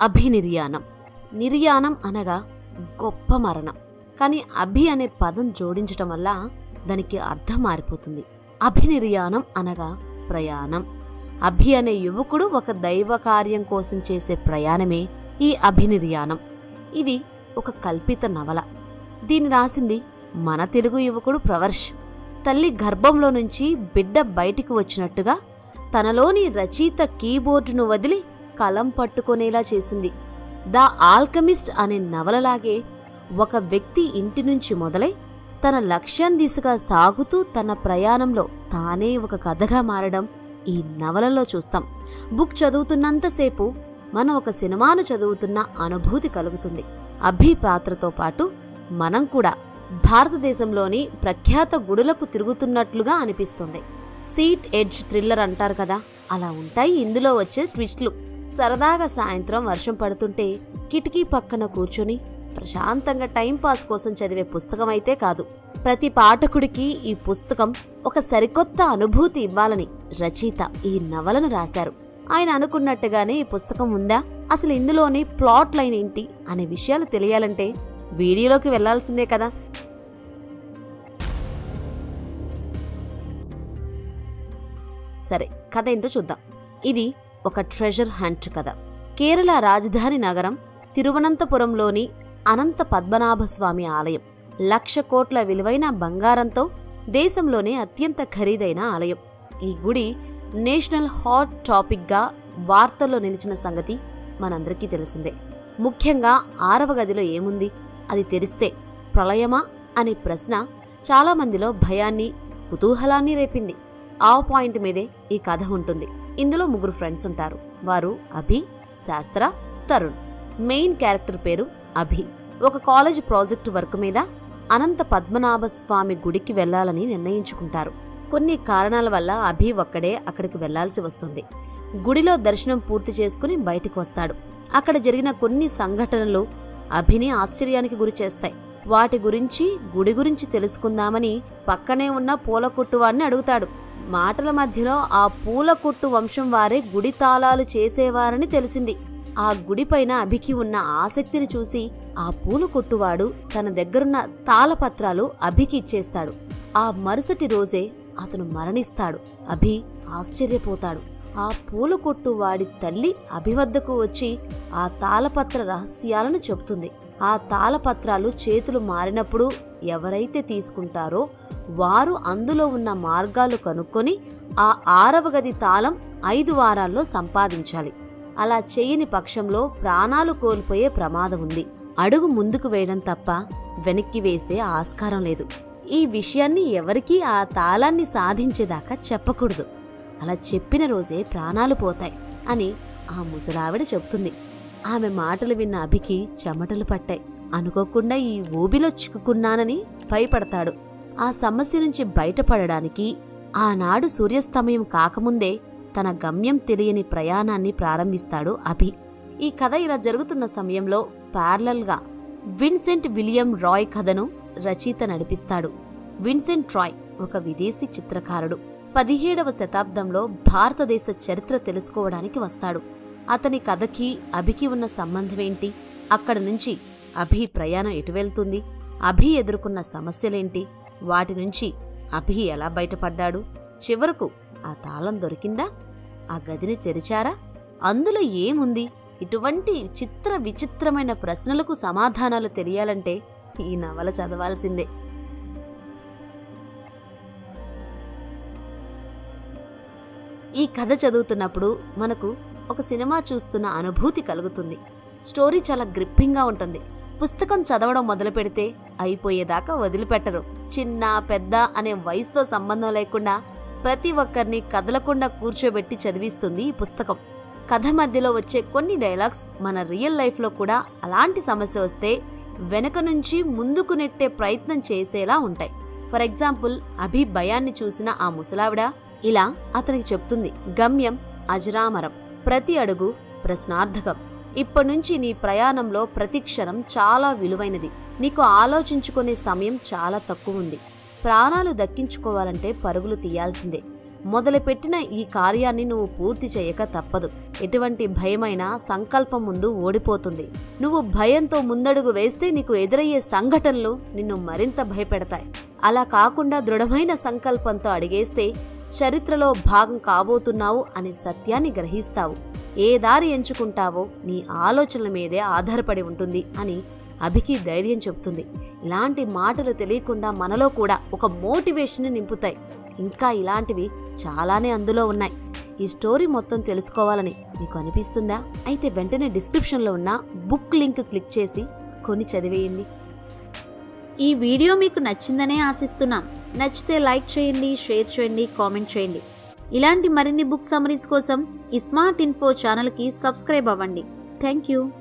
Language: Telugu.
అభినిర్యాణం నిర్యాణం అనగా గొప్ప మరణం కానీ అభి అనే పదం జోడించటం వల్ల దానికి అర్థం మారిపోతుంది అభినిర్యాణం అనగా ప్రయాణం అభి అనే యువకుడు ఒక దైవ కార్యం కోసం చేసే ప్రయాణమే ఈ అభినిర్యాణం ఇది ఒక కల్పిత నవల దీన్ని రాసింది మన తెలుగు యువకుడు ప్రవర్ష్ తల్లి గర్భంలో నుంచి బిడ్డ బయటికి వచ్చినట్టుగా తనలోని రచయిత కీబోర్డును వదిలి కలం పట్టుకునేలా చేసింది ద ఆల్కమిస్ట్ అనే నవలలాగే ఒక వ్యక్తి ఇంటి నుంచి మొదలై తన లక్ష్యం దిశగా సాగుతూ తన ప్రయాణంలో తానే ఒక కథగా మారడం ఈ నవలలో చూస్తాం బుక్ చదువుతున్నంతసేపు మనం ఒక సినిమాను చదువుతున్న అనుభూతి కలుగుతుంది అభి పాత్రతో పాటు మనం కూడా భారతదేశంలోని ప్రఖ్యాత గుడులకు తిరుగుతున్నట్లుగా అనిపిస్తుంది సీట్ ఎడ్జ్ థ్రిల్లర్ అంటారు కదా అలా ఉంటాయి ఇందులో వచ్చే ట్విస్ట్లు సరదాగా సాయంత్రం వర్షం పడుతుంటే కిటికీ పక్కన కూర్చొని ప్రశాంతంగా టైంపాస్ కోసం చదివే పుస్తకం అయితే కాదు ప్రతి పాఠకుడికి ఈ పుస్తకం ఒక సరికొత్త అనుభూతి ఇవ్వాలని రచయిత ఈ నవలను రాశారు ఆయన అనుకున్నట్టుగానే ఈ పుస్తకం ఉందా అసలు ఇందులోని ప్లాట్ లైన్ ఏంటి అనే విషయాలు తెలియాలంటే వీడియోలోకి వెళ్లాల్సిందే కదా సరే కథ ఏంటో చూద్దాం ఇది ఒక ట్రెజర్ హంట్ కథ కేరళ రాజధాని నగరం తిరువనంతపురంలోని అనంత పద్మనాభస్వామి ఆలయం లక్ష కోట్ల విలువైన బంగారంతో దేశంలోనే అత్యంత ఖరీదైన ఆలయం ఈ గుడి నేషనల్ హాట్ టాపిక్గా వార్తల్లో నిలిచిన సంగతి మనందరికీ తెలిసిందే ముఖ్యంగా ఆరవ గదిలో ఏముంది అది తెరిస్తే ప్రళయమా అనే ప్రశ్న చాలా మందిలో భయాన్ని కుతూహలాన్ని రేపింది ఆ పాయింట్ మీదే ఈ కథ ఉంటుంది ఇందులో ముగ్గురు ఫ్రెండ్స్ ఉంటారు వారు అభి శాస్త్ర తరుణ్ మెయిన్ క్యారెక్టర్ పేరు అభి ఒక కాలేజ్ ప్రాజెక్టు వర్క్ మీద అనంత పద్మనాభ స్వామి గుడికి వెళ్లాలని నిర్ణయించుకుంటారు కొన్ని కారణాల వల్ల అభి ఒక్కడే అక్కడికి వెళ్లాల్సి వస్తుంది గుడిలో దర్శనం పూర్తి చేసుకుని బయటికి వస్తాడు అక్కడ జరిగిన కొన్ని సంఘటనలు అభిని ఆశ్చర్యానికి గురి చేస్తాయి వాటి గురించి గుడి గురించి తెలుసుకుందామని పక్కనే ఉన్న పూల కొట్టువాడిని అడుగుతాడు మాటల మధ్యలో ఆ పూల కొట్టు వంశం వారే గుడి తాళాలు చేసేవారని తెలిసింది ఆ గుడిపైన అభికి ఉన్న ఆసక్తిని చూసి ఆ పూల కొట్టువాడు తన దగ్గరున్న తాళపత్రాలు అభికి ఇచ్చేస్తాడు ఆ మరుసటి రోజే అతను మరణిస్తాడు అభి ఆశ్చర్యపోతాడు ఆ పూల కొట్టు వాడి తల్లి అభి వద్దకు వచ్చి ఆ తాళపత్ర రహస్యాలను చెబుతుంది ఆ తాళపత్రాలు చేతులు మారినప్పుడు ఎవరైతే తీసుకుంటారో వారు అందులో ఉన్న మార్గాలు కనుక్కొని ఆ ఆరవ గది తాళం ఐదు వారాల్లో సంపాదించాలి అలా చేయని పక్షంలో ప్రాణాలు కోల్పోయే ప్రమాదం ఉంది అడుగు ముందుకు వేయడం తప్ప వెనక్కి వేసే ఆస్కారం లేదు ఈ విషయాన్ని ఎవరికీ ఆ తాళాన్ని సాధించేదాకా చెప్పకూడదు అలా చెప్పిన రోజే ప్రాణాలు పోతాయి అని ఆ ముసలావిడ చెప్తుంది ఆమె మాటలు విన్న అభికి చెమటలు పట్టాయి అనుకోకుండా ఈ ఊబిలో చిక్కుకున్నానని భయపడతాడు ఆ సమస్య నుంచి బయటపడడానికి ఆనాడు సూర్యాస్తమయం కాకముందే తన గమ్యం తెలియని ప్రయాణాన్ని ప్రారంభిస్తాడు అభి ఈ కథ ఇలా జరుగుతున్న సమయంలో ప్యారలల్గా విన్సెంట్ విలియం రాయ్ కథను రచయిత నడిపిస్తాడు విన్సెంట్ రాయ్ ఒక విదేశీ చిత్రకారుడు పదిహేడవ శతాబ్దంలో భారతదేశ చరిత్ర తెలుసుకోవడానికి వస్తాడు అతని కథకి అభికి ఉన్న సంబంధమేంటి అక్కడ నుంచి అభి ప్రయాణం ఎటు వెళ్తుంది అభి ఎదుర్కొన్న సమస్యలేంటి వాటి నుంచి అభి ఎలా బయటపడ్డాడు చివరకు ఆ తాళం దొరికిందా ఆ గదిని తెరిచారా అందులో ఏముంది ఇటువంటి చిత్ర విచిత్రమైన ప్రశ్నలకు సమాధానాలు తెలియాలంటే ఈ నవల చదవాల్సిందే ఈ కథ చదువుతున్నప్పుడు మనకు ఒక సినిమా చూస్తున్న అనుభూతి కలుగుతుంది స్టోరీ చాలా గ్రిప్పింగ్గా ఉంటుంది పుస్తకం చదవడం మొదలు పెడితే అయిపోయేదాకా వదిలిపెట్టరు చిన్న పెద్ద అనే వయసుతో సంబంధం లేకుండా ప్రతి ఒక్కరిని కదలకుండా కూర్చోబెట్టి చదివిస్తుంది ఈ పుస్తకం కథ మధ్యలో వచ్చే కొన్ని డైలాగ్స్ మన రియల్ లైఫ్లో కూడా అలాంటి సమస్య వస్తే వెనక నుంచి ముందుకు నెట్టే ప్రయత్నం చేసేలా ఉంటాయి ఫర్ ఎగ్జాంపుల్ అభి భయాన్ని చూసిన ఆ ముసలావిడ ఇలా అతనికి చెప్తుంది గమ్యం అజరామరం ప్రతి అడుగు ప్రశ్నార్థకం ఇప్పటి నీ ప్రయాణంలో ప్రతి క్షణం చాలా విలువైనది నీకు ఆలోచించుకునే సమయం చాలా తక్కువ ఉంది ప్రాణాలు దక్కించుకోవాలంటే పరుగులు తీయాల్సిందే మొదలుపెట్టిన ఈ కార్యాన్ని నువ్వు పూర్తి చేయక తప్పదు ఎటువంటి భయమైనా సంకల్పం ముందు ఓడిపోతుంది నువ్వు భయంతో ముందడుగు వేస్తే నీకు ఎదురయ్యే సంఘటనలు నిన్ను మరింత భయపెడతాయి అలా కాకుండా దృఢమైన సంకల్పంతో అడిగేస్తే చరిత్రలో భాగం కాబోతున్నావు అనే సత్యాన్ని గ్రహిస్తావు ఏ దారి ఎంచుకుంటావో నీ ఆలోచనల మీదే ఆధారపడి ఉంటుంది అని అభికి ధైర్యం చెబుతుంది ఇలాంటి మాటలు తెలియకుండా మనలో కూడా ఒక మోటివేషన్ నింపుతాయి ఇంకా ఇలాంటివి చాలానే అందులో ఉన్నాయి ఈ స్టోరీ మొత్తం తెలుసుకోవాలని మీకు అనిపిస్తుందా అయితే వెంటనే డిస్క్రిప్షన్లో ఉన్న బుక్ లింక్ క్లిక్ చేసి కొని చదివేయండి ఈ వీడియో మీకు నచ్చిందనే ఆశిస్తున్నాం నచ్చితే లైక్ చేయండి షేర్ చేయండి కామెంట్ చేయండి ఇలాంటి మరిన్ని బుక్ సమరీస్ కోసం ఈ స్మార్ట్ ఇన్ఫో ఛానల్కి సబ్స్క్రైబ్ అవ్వండి థ్యాంక్ యూ